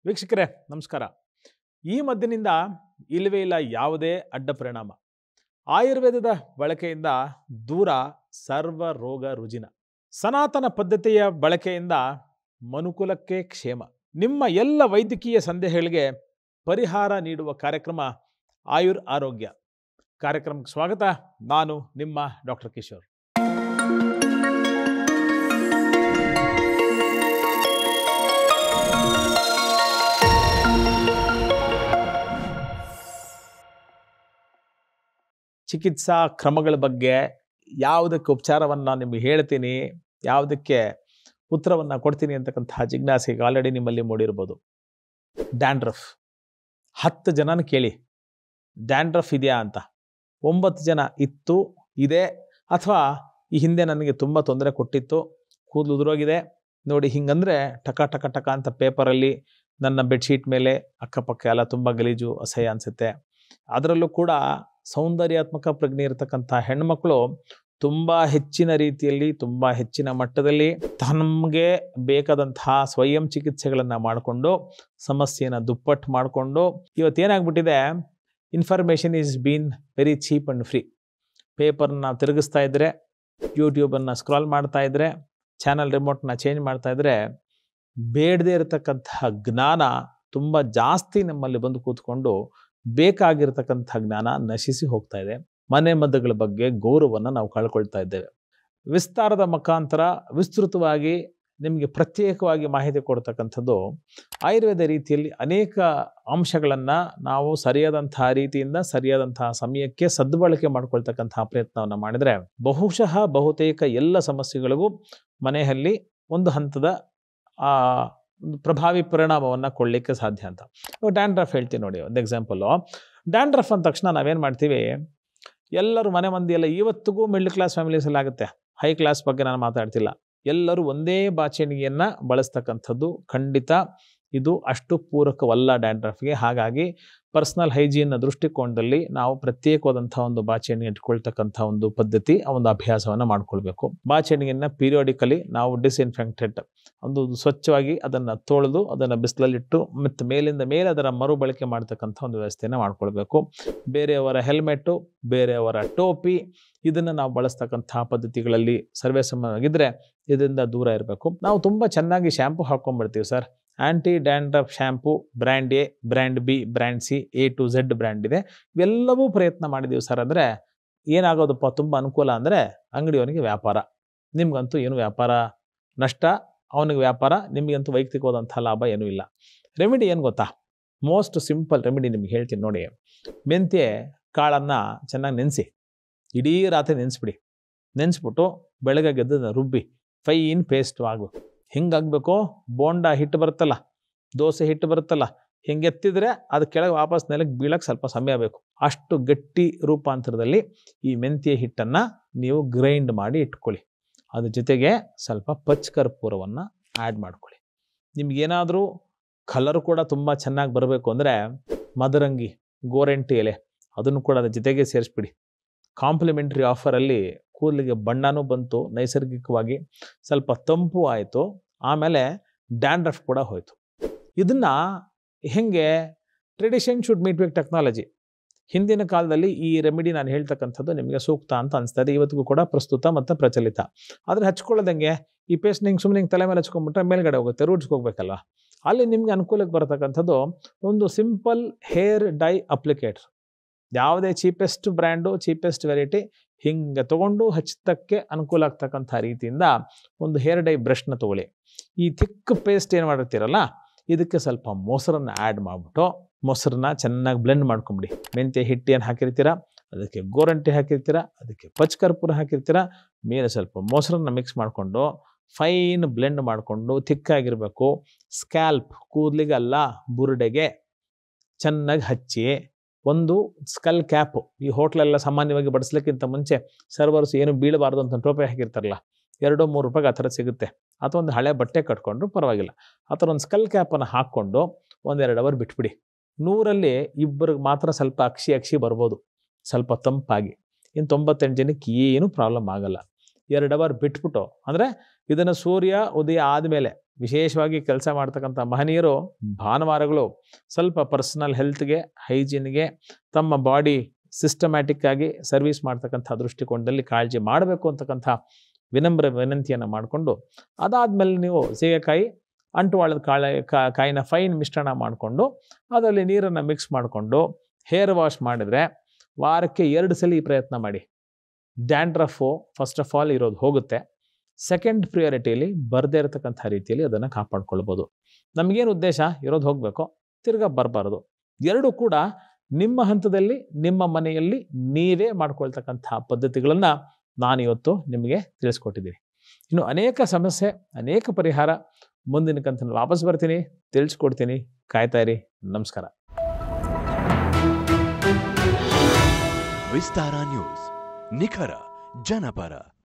ವೀಕ್ಷಕರೇ ನಮಸ್ಕಾರ ಈ ಮದ್ದಿನಿಂದ ಇಲ್ಲವೇ ಇಲ್ಲ ಯಾವುದೇ ಅಡ್ಡ ಪರಿಣಾಮ ಆಯುರ್ವೇದದ ಬಳಕೆಯಿಂದ ದೂರ ಸರ್ವ ರೋಗ ರುಜಿನ ಸನಾತನ ಪದ್ಧತಿಯ ಬಳಕೆಯಿಂದ ಮನುಕುಲಕ್ಕೆ ಕ್ಷೇಮ ನಿಮ್ಮ ಎಲ್ಲ ವೈದ್ಯಕೀಯ ಸಂದೇಹಗಳಿಗೆ ಪರಿಹಾರ ನೀಡುವ ಕಾರ್ಯಕ್ರಮ ಆಯುರ್ ಆರೋಗ್ಯ ಕಾರ್ಯಕ್ರಮಕ್ಕೆ ಸ್ವಾಗತ ನಾನು ನಿಮ್ಮ ಡಾಕ್ಟರ್ ಕಿಶೋರ್ ಚಿಕಿತ್ಸಾ ಕ್ರಮಗಳ ಬಗ್ಗೆ ಯಾವುದಕ್ಕೆ ಉಪಚಾರವನ್ನು ನಿಮಗೆ ಹೇಳ್ತೀನಿ ಯಾವುದಕ್ಕೆ ಉತ್ತರವನ್ನು ಕೊಡ್ತೀನಿ ಅಂತಕ್ಕಂತಹ ಜಿಜ್ಞಾಸೆಗೆ ಆಲ್ರೆಡಿ ನಿಮ್ಮಲ್ಲಿ ಮೂಡಿರ್ಬೋದು ಡ್ಯಾಂಡ್ರಫ್ ಹತ್ತು ಜನನ ಕೇಳಿ ಡ್ಯಾಂಡ್ರಫ್ ಇದೆಯಾ ಅಂತ ಒಂಬತ್ತು ಜನ ಇತ್ತು ಇದೆ ಅಥವಾ ಈ ಹಿಂದೆ ನನಗೆ ತುಂಬ ತೊಂದರೆ ಕೊಟ್ಟಿತ್ತು ಕೂದಲು ಉದುರೋಗಿದೆ ನೋಡಿ ಹಿಂಗಂದ್ರೆ ಟಕ ಟಕ ಟಕ ಅಂತ ಪೇಪರಲ್ಲಿ ನನ್ನ ಬೆಡ್ಶೀಟ್ ಮೇಲೆ ಅಕ್ಕಪಕ್ಕ ಎಲ್ಲ ತುಂಬ ಗಲೀಜು ಅಸಹ್ಯ ಅನಿಸುತ್ತೆ ಅದರಲ್ಲೂ ಕೂಡ ಸೌಂದರ್ಯಾತ್ಮಕ ಪ್ರಜ್ಞೆ ಇರತಕ್ಕಂಥ ಹೆಣ್ಮಕ್ಳು ತುಂಬ ಹೆಚ್ಚಿನ ರೀತಿಯಲ್ಲಿ ತುಂಬ ಹೆಚ್ಚಿನ ಮಟ್ಟದಲ್ಲಿ ತಮಗೆ ಬೇಕಾದಂತಹ ಸ್ವಯಂ ಚಿಕಿತ್ಸೆಗಳನ್ನು ಮಾಡಿಕೊಂಡು ಸಮಸ್ಯೆಯನ್ನು ದುಪ್ಪಟ್ಟು ಮಾಡಿಕೊಂಡು ಇವತ್ತೇನಾಗ್ಬಿಟ್ಟಿದೆ information is been very cheap and free ಪೇಪರ್ನ ತಿರುಗಿಸ್ತಾ ಇದ್ದರೆ ಯೂಟ್ಯೂಬನ್ನು ಸ್ಕ್ರಾಲ್ ಮಾಡ್ತಾ ಇದ್ದರೆ ಚಾನಲ್ ರಿಮೋಟ್ನ ಚೇಂಜ್ ಮಾಡ್ತಾ ಇದ್ದರೆ ಬೇಡದೇ ಇರತಕ್ಕಂತಹ ಜ್ಞಾನ ತುಂಬ ಜಾಸ್ತಿ ನಮ್ಮಲ್ಲಿ ಬಂದು ಕೂತ್ಕೊಂಡು ಬೇಕಾಗಿರ್ತಕ್ಕಂಥ ಜ್ಞಾನ ನಶಿಸಿ ಹೋಗ್ತಾ ಇದೆ ಮನೆ ಮದ್ದುಗಳ ಬಗ್ಗೆ ಗೌರವವನ್ನು ನಾವು ಕಳ್ಕೊಳ್ತಾ ಇದ್ದೇವೆ ವಿಸ್ತಾರದ ಮುಖಾಂತರ ವಿಸ್ತೃತವಾಗಿ ನಿಮಗೆ ಪ್ರತ್ಯೇಕವಾಗಿ ಮಾಹಿತಿ ಕೊಡ್ತಕ್ಕಂಥದ್ದು ಆಯುರ್ವೇದ ರೀತಿಯಲ್ಲಿ ಅನೇಕ ಅಂಶಗಳನ್ನು ನಾವು ಸರಿಯಾದಂತಹ ರೀತಿಯಿಂದ ಸರಿಯಾದಂತಹ ಸಮಯಕ್ಕೆ ಸದ್ಬಳಕೆ ಮಾಡ್ಕೊಳ್ತಕ್ಕಂತಹ ಪ್ರಯತ್ನವನ್ನು ಮಾಡಿದರೆ ಬಹುಶಃ ಬಹುತೇಕ ಎಲ್ಲ ಸಮಸ್ಯೆಗಳಿಗೂ ಮನೆಯಲ್ಲಿ ಒಂದು ಹಂತದ ಆ, ಒಂದು ಪ್ರಭಾವಿ ಪರಿಣಾಮವನ್ನು ಕೊಡಲಿಕ್ಕೆ ಸಾಧ್ಯ ಅಂತ ಇವಾಗ ಡ್ಯಾಂಡ್ರಫ್ ಹೇಳ್ತೀನಿ ನೋಡಿ ಒಂದು ಎಕ್ಸಾಂಪಲು ಡ್ಯಾಂಡ್ರಫ್ ಅಂದ ತಕ್ಷಣ ನಾವೇನು ಮಾಡ್ತೀವಿ ಎಲ್ಲರೂ ಮನೆ ಮಂದಿ ಎಲ್ಲ ಇವತ್ತಿಗೂ ಮಿಡ್ಲ್ ಕ್ಲಾಸ್ ಫ್ಯಾಮಿಲೀಸಲ್ಲಿ ಆಗುತ್ತೆ ಹೈ ಕ್ಲಾಸ್ ಬಗ್ಗೆ ನಾನು ಮಾತಾಡ್ತಿಲ್ಲ ಎಲ್ಲರೂ ಒಂದೇ ಬಾಚಣಿಗೆಯನ್ನು ಬಳಸ್ತಕ್ಕಂಥದ್ದು ಖಂಡಿತ ಇದು ಅಷ್ಟು ಪೂರಕವಲ್ಲ ಡ್ಯಾಂಡ್ರಫ್ಗೆ ಹಾಗಾಗಿ ಪರ್ಸನಲ್ ಹೈಜೀನ್ ದೃಷ್ಟಿಕೋನದಲ್ಲಿ ನಾವು ಪ್ರತ್ಯೇಕವಾದಂಥ ಒಂದು ಬಾಚಣಿಗೆ ಇಟ್ಕೊಳ್ತಕ್ಕಂಥ ಒಂದು ಪದ್ಧತಿ ಆ ಒಂದು ಅಭ್ಯಾಸವನ್ನು ಮಾಡ್ಕೊಳ್ಬೇಕು ಬಾಚಣಿಗೆಯನ್ನು ಪೀರಿಯಾಡಿಕಲಿ ನಾವು ಡಿಸ್ಇನ್ಫೆಕ್ಟೆಡ್ ಒಂದು ಸ್ವಚ್ಛವಾಗಿ ಅದನ್ನು ತೊಳೆದು ಅದನ್ನು ಬಿಸಿಲಲ್ಲಿಟ್ಟು ಮತ್ತು ಮೇಲಿಂದ ಮೇಲೆ ಅದರ ಮರುಬಳಕೆ ಮಾಡ್ತಕ್ಕಂಥ ಒಂದು ವ್ಯವಸ್ಥೆಯನ್ನು ಮಾಡ್ಕೊಳ್ಬೇಕು ಬೇರೆಯವರ ಹೆಲ್ಮೆಟ್ಟು ಬೇರೆಯವರ ಟೋಪಿ ಇದನ್ನು ನಾವು ಬಳಸ್ತಕ್ಕಂಥ ಪದ್ಧತಿಗಳಲ್ಲಿ ಸರ್ವೇ ಸಮವಾಗಿದ್ದರೆ ಇದರಿಂದ ದೂರ ಇರಬೇಕು ನಾವು ತುಂಬ ಚೆನ್ನಾಗಿ ಶ್ಯಾಂಪು ಹಾಕ್ಕೊಂಡ್ಬಿಡ್ತೀವಿ sir anti dandruff shampoo brand A brand B brand C A to Z brand ಇದೆ ಇವೆಲ್ಲವೂ ಪ್ರಯತ್ನ ಮಾಡಿದ್ದೀವಿ ಸರ್ ಅಂದರೆ ಏನಾಗೋದಪ್ಪ ತುಂಬ ಅನುಕೂಲ ಅಂದರೆ ಅಂಗಡಿಯವನಿಗೆ ವ್ಯಾಪಾರ ನಿಮ್ಗಂತೂ ಏನು ವ್ಯಾಪಾರ ನಷ್ಟ ಅವನಿಗೆ ವ್ಯಾಪಾರ ನಿಮಗಂತೂ ವೈಯಕ್ತಿಕವಾದಂಥ ಲಾಭ ಏನೂ ಇಲ್ಲ ರೆಮಿಡಿ ಏನು ಗೊತ್ತಾ ಮೋಸ್ಟ್ ಸಿಂಪಲ್ ರೆಮಿಡಿ ನಿಮ್ಗೆ ಹೇಳ್ತೀನಿ ನೋಡಿ ಮೆಂತ್ಯ ಕಾಳನ್ನು ಚೆನ್ನಾಗಿ ನೆನೆಸಿ ಇಡೀ ರಾತ್ರಿ ನೆನೆಸ್ಬಿಡಿ ನೆನೆಸ್ಬಿಟ್ಟು ಬೆಳಗ್ಗೆ ಗೆದ್ದನ್ನು ರುಬ್ಬಿ ಫೈನ್ ಪೇಸ್ಟ್ ಆಗಬೇಕು ಹಿಂಗಾಗಬೇಕು ಬೋಂಡ ಹಿಟ್ಟು ಬರುತ್ತಲ್ಲ ದೋಸೆ ಹಿಟ್ಟು ಬರುತ್ತಲ್ಲ ಹಿಂಗೆ ಎತ್ತಿದ್ರೆ ಅದು ಕೆಳಗೆ ವಾಪಸ್ ನೆಲಕ್ಕೆ ಬೀಳಕ್ಕೆ ಸ್ವಲ್ಪ ಸಮಯ ಬೇಕು ಅಷ್ಟು ಗಟ್ಟಿ ರೂಪಾಂತರದಲ್ಲಿ ಈ ಮೆಂತ್ಯ ಹಿಟ್ಟನ್ನು ನೀವು ಗ್ರೈಂಡ್ ಮಾಡಿ ಇಟ್ಕೊಳ್ಳಿ ಅದ್ರ ಜೊತೆಗೆ ಸ್ವಲ್ಪ ಪಚ್ ಕರ್ಪೂರವನ್ನು ಆ್ಯಡ್ ಮಾಡ್ಕೊಳ್ಳಿ ನಿಮ್ಗೇನಾದರೂ ಕಲರ್ ಕೂಡ ತುಂಬ ಚೆನ್ನಾಗಿ ಬರಬೇಕು ಅಂದರೆ ಮದರಂಗಿ ಗೋರೆಂಟಿ ಎಲೆ ಅದನ್ನು ಕೂಡ ಅದ್ರ ಜೊತೆಗೆ ಸೇರಿಸ್ಬಿಡಿ ಕಾಂಪ್ಲಿಮೆಂಟ್ರಿ ಆಫರಲ್ಲಿ ಕೂದಲಿಗೆ ಬಣ್ಣನೂ ಬಂತು ನೈಸರ್ಗಿಕವಾಗಿ ಸ್ವಲ್ಪ ತಂಪು ಆಯಿತು ಆಮೇಲೆ ಡ್ಯಾಂಡ್ರಫ್ ಕೂಡ ಹೋಯಿತು ಇದನ್ನು ಹೆಂಗೆ tradition should meet with technology ಹಿಂದಿನ ಕಾಲದಲ್ಲಿ ಈ ರೆಮಿಡಿ ನಾನು ಹೇಳ್ತಕ್ಕಂಥದ್ದು ನಿಮಗೆ ಸೂಕ್ತ ಅಂತ ಅನಿಸ್ತದೆ ಇವತ್ತಿಗೂ ಕೂಡ ಪ್ರಸ್ತುತ ಮತ್ತು ಪ್ರಚಲಿತ ಆದರೆ ಹಚ್ಕೊಳ್ಳೋದಂಗೆ ಈ ಪೇಸ್ಟ್ ನಿಂಗೆ ಸುಮ್ಮನೆ ಹಿಂಗೆ ತಲೆ ಮೇಲೆ ಹಚ್ಕೊಂಡ್ಬಿಟ್ರೆ ಮೇಲ್ಗಡೆ ಹೋಗುತ್ತೆ ರೂಟ್ಸ್ಗೆ ಹೋಗ್ಬೇಕಲ್ವ ಅಲ್ಲಿ ನಿಮಗೆ ಅನುಕೂಲಕ್ಕೆ ಬರತಕ್ಕಂಥದ್ದು ಒಂದು ಸಿಂಪಲ್ ಹೇರ್ ಡೈ ಅಪ್ಲಿಕೇಟರ್ ಯಾವುದೇ ಚೀಪೆಸ್ಟ್ ಬ್ರ್ಯಾಂಡು ಚೀಪೆಸ್ಟ್ ವೆರೈಟಿ ಹಿಂಗೆ ತೊಗೊಂಡು ಹಚ್ಚತಕ್ಕೆ ಅನುಕೂಲ ಆಗ್ತಕ್ಕಂಥ ರೀತಿಯಿಂದ ಒಂದು ಹೇರ್ ಡೈ ಬ್ರಷ್ನ ತೊಗೊಳ್ಳಿ ಈ ಥಿಕ್ ಪೇಸ್ಟ್ ಏನು ಮಾಡಿರ್ತೀರಲ್ಲ ಇದಕ್ಕೆ ಸ್ವಲ್ಪ ಮೊಸರನ್ನ ಆ್ಯಡ್ ಮಾಡಿಬಿಟ್ಟು ಮೊಸರನ್ನ ಚೆನ್ನಾಗಿ ಬ್ಲೆಂಡ್ ಮಾಡ್ಕೊಂಬಿಡಿ ಮೆಂತ್ಯ ಹಿಟ್ಟು ಏನು ಹಾಕಿರ್ತೀರಾ ಅದಕ್ಕೆ ಗೋರಂಟಿ ಹಾಕಿರ್ತೀರಾ ಅದಕ್ಕೆ ಪಚ್ ಕರ್ಪೂರ ಹಾಕಿರ್ತೀರಾ ಮೇಲೆ ಸ್ವಲ್ಪ ಮೊಸರನ್ನ ಮಿಕ್ಸ್ ಮಾಡಿಕೊಂಡು ಫೈನ್ ಬ್ಲೆಂಡ್ ಮಾಡಿಕೊಂಡು ಥಿಕ್ಕಾಗಿರಬೇಕು ಸ್ಕ್ಯಾಲ್ಪ್ ಕೂದಲಿಗಲ್ಲ ಬುರುಡೆಗೆ ಚೆನ್ನಾಗಿ ಹಚ್ಚಿ ಒಂದು ಸ್ಕಲ್ ಕ್ಯಾಪು ಈ ಹೋಟ್ಲೆಲ್ಲ ಸಾಮಾನ್ಯವಾಗಿ ಬಡಿಸ್ಲಿಕ್ಕಿಂತ ಮುಂಚೆ ಸರ್ವರ್ಸ್ ಏನು ಬೀಳಬಾರ್ದು ಅಂತ ಟೋಪಿ ಹಾಕಿರ್ತಾರಲ್ಲ ಎರಡು ಮೂರು ರೂಪಾಯಿಗೆ ಆ ಥರ ಸಿಗುತ್ತೆ ಅಥವಾ ಒಂದು ಹಳೆ ಬಟ್ಟೆ ಕಟ್ಕೊಂಡ್ರು ಪರವಾಗಿಲ್ಲ ಆ ಥರ ಒಂದು ಸ್ಕಲ್ ಕ್ಯಾಪನ್ನು ಹಾಕ್ಕೊಂಡು ಒಂದೆರಡು ಅವರ್ ಬಿಟ್ಬಿಡಿ ನೂರಲ್ಲಿ ಇಬ್ಬರಿಗೆ ಮಾತ್ರ ಸ್ವಲ್ಪ ಅಕ್ಷಿ ಅಕ್ಷಿ ಬರ್ಬೋದು ಸ್ವಲ್ಪ ತಂಪಾಗಿ ಇನ್ನು ತೊಂಬತ್ತೆಂಟು ಜನಕ್ಕೆ ಏನೂ ಪ್ರಾಬ್ಲಮ್ ಆಗಲ್ಲ ಎರಡು ಅವರ್ ಬಿಟ್ಬಿಟ್ಟು ಅಂದರೆ ಇದನ್ನು ಸೂರ್ಯ ಉದಯ ಆದಮೇಲೆ ವಿಶೇಷವಾಗಿ ಕೆಲಸ ಮಾಡ್ತಕ್ಕಂಥ ಮಹನೀಯರು ಭಾನುವಾರಗಳು ಸ್ವಲ್ಪ ಪರ್ಸನಲ್ ಹೆಲ್ತ್ಗೆ ಹೈಜೀನ್ಗೆ ತಮ್ಮ ಬಾಡಿ ಸಿಸ್ಟಮ್ಯಾಟಿಕ್ ಆಗಿ ಸರ್ವಿಸ್ ಮಾಡ್ತಕ್ಕಂಥ ದೃಷ್ಟಿಕೋನದಲ್ಲಿ ಕಾಳಜಿ ಮಾಡಬೇಕು ಅಂತಕ್ಕಂಥ ವಿನಮ್ರ ವಿನಂತಿಯನ್ನು ಮಾಡಿಕೊಂಡು ಅದಾದಮೇಲೆ ನೀವು ಸೀಗೆಕಾಯಿ ಅಂಟುವಾಳದ ಕಾಳ ಕಾ- ಕಾಯಿನ ಫೈನ್ ಮಿಶ್ರಣ ಮಾಡಿಕೊಂಡು ಅದರಲ್ಲಿ ನೀರನ್ನು ಮಿಕ್ಸ್ ಮಾಡಿಕೊಂಡು ಹೇರ್ ವಾಶ್ ಮಾಡಿದರೆ ವಾರಕ್ಕೆ ಎರಡು ಸಲ ಈ ಪ್ರಯತ್ನ ಮಾಡಿ ಡ್ಯಾಂಡ್ರಫು ಫಸ್ಟ್ ಆಫ್ ಆಲ್ ಇರೋದು ಹೋಗುತ್ತೆ ಸೆಕೆಂಡ್ ಪ್ರಿಯಾರಿಟಿಯಲ್ಲಿ ಬರದೇ ಇರತಕ್ಕಂಥ ರೀತಿಯಲ್ಲಿ ಅದನ್ನು ಕಾಪಾಡ್ಕೊಳ್ಬೋದು ನಮಗೇನು ಉದ್ದೇಶ ಇರೋದು ಹೋಗಬೇಕು ತಿರ್ಗಾ ಬರಬಾರ್ದು ಎರಡೂ ಕೂಡ ನಿಮ್ಮ ಹಂತದಲ್ಲಿ ನಿಮ್ಮ ಮನೆಯಲ್ಲಿ ನೀವೇ ಮಾಡ್ಕೊಳ್ತಕ್ಕಂಥ ಪದ್ಧತಿಗಳನ್ನು ನಾನು ಇವತ್ತು ನಿಮಗೆ ತಿಳಿಸ್ಕೊಟ್ಟಿದ್ದೀನಿ ಇನ್ನು ಅನೇಕ ಸಮಸ್ಯೆ ಅನೇಕ ಪರಿಹಾರ ಮುಂದಿನ ಕಂತಿನಲ್ಲಿ ವಾಪಸ್ ಬರ್ತೀನಿ ತಿಳಿಸ್ಕೊಡ್ತೀನಿ ಕಾಯ್ತಾ ಇರಿ ನಮಸ್ಕಾರ ವಿಸ್ತಾರ ನ್ಯೂಸ್ ನಿಖರ ಜನಪರ